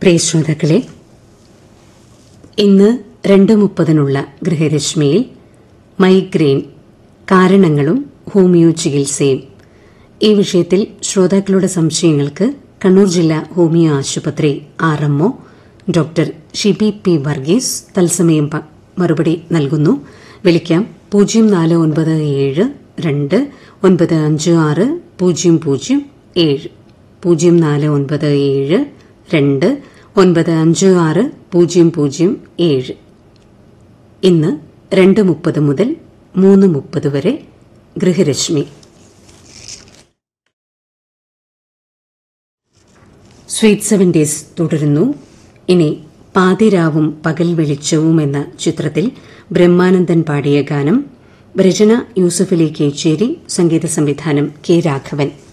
പ്രിയ ശ്രോതാക്കളെ ഇന്ന് രണ്ട് മുപ്പതിനുള്ള ഗൃഹരശ്മിയിൽ മൈഗ്രെയിൻ കാരണങ്ങളും ഹോമിയോ ചികിത്സയും ഈ വിഷയത്തിൽ ശ്രോതാക്കളുടെ സംശയങ്ങൾക്ക് കണ്ണൂർ ജില്ലാ ഹോമിയോ ആശുപത്രി R MO doctor Shibi P Varghese തത്സമയം പ- മറുപടി നൽകുന്നു വിളിക്കാം പൂജ്യം നാല് ഒൻപത് ഏഴ് രണ്ട് ഒൻപത് അഞ്ച് ആറ് പൂജ്യം പൂജ്യം ഏഴ് പൂജ്യം നാല് ഒൻപത് ഏഴ് രണ്ട് ഒൻപത് അഞ്ച് ആറ് പൂജ്യം പൂജ്യം ഏഴ് ഇന്ന് രണ്ട് മുപ്പത് മുതൽ മൂന്ന് മുപ്പത് വരെ ഗൃഹരശ്മി സ്വീറ്റ് സെവന്റീസ് തുടരുന്നു ഇനി പാതിരാവും പകൽ വെളിച്ചവും എന്ന ചിത്രത്തിൽ ബ്രഹ്മാനന്ദൻ പാടിയ ഗാനം രചന യൂസഫലി കേച്ചേരി സംഗീത സംവിധാനം കെ രാഘവൻ